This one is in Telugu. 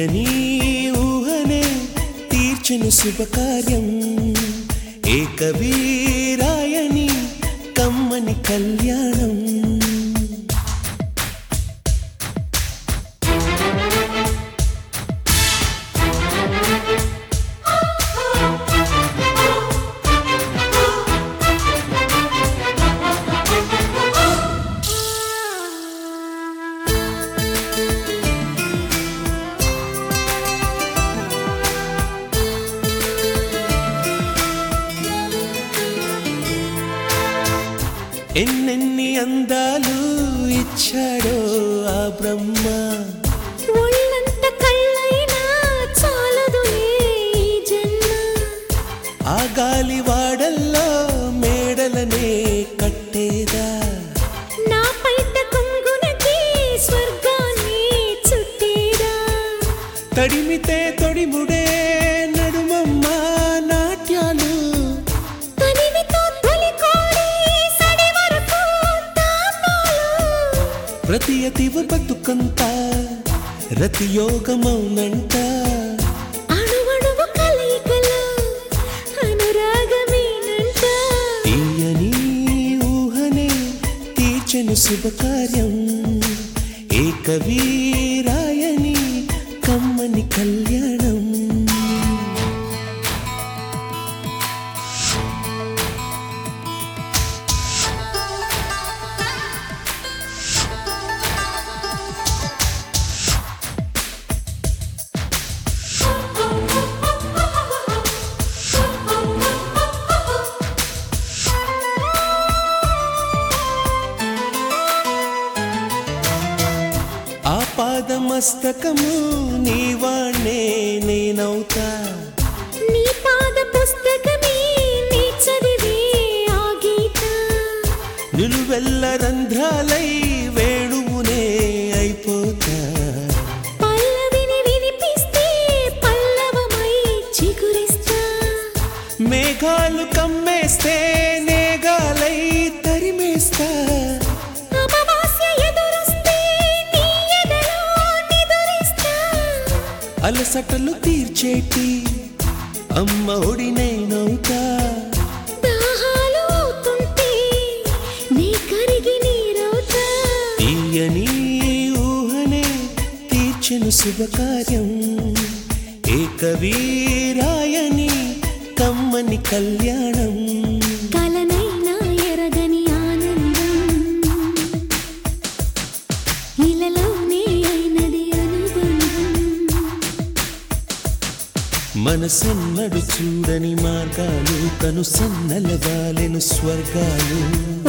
తీయని ఊహనే తీర్చెను శుభకార్యం ఏకవీరాయని కమ్మని కళ్యాణం ఎన్నెన్ని అందాలు ఇచ్చాడో ఆ బ్రహ్మ ఒళ్ళంత కళ్ళైనా చాలదులే ఈ జన్మ ఆ గాలి వాడల్లో మేడలనే కట్టేదా నా పైట కొంగునకి స్వర్గాన్ని చుట్టేరా తడిమితే తొడిముడే నడుమమ్మ నాట్యాలు తనివితో తొలి కోడి సడి వరకు తాపాలు ప్రతి అతివ బతుకంత రతి యోగమౌనంట అణువణువు కలయికలో అనురాగమేనంట తీయని ఊహనే తీర్చెను శుభకార్యం ఏకవీరాయని కమ్మని కళ్యాణం ఆ పాదమస్తకము నీవాణ్ణే నేనవుతా నీ పాద పుస్తకమే నీ చదివే ఆ గీత నిలువెల్ల రంధ్రాలై వేణువునే అయిపోతా పల్లవిని వినిపిస్తే పల్లవమై చిగురిస్తా మేఘాలు కమ్మేస్తే నేగాలై తరిమేస్తా అమావాస్య ఎదురొస్తే నీ ఎదలో నిదురిస్తా అలసటలు తీర్చేటి అమ్మ ఒడి నేనవుతా దాహాలు అవుతుంటే నీ కరిగి నీరవుతా తీయని ఊహనే తీర్చెను శుభకార్యం ఏకవీరాయని కమ్మని కళ్యాణం కలనైనా ఎరగని ఆనందం ఇలలోనే అయినది అనుబంధం మనసెన్నడు చూడని మార్గాలు కను సన్నల వాలెను స్వర్గాలు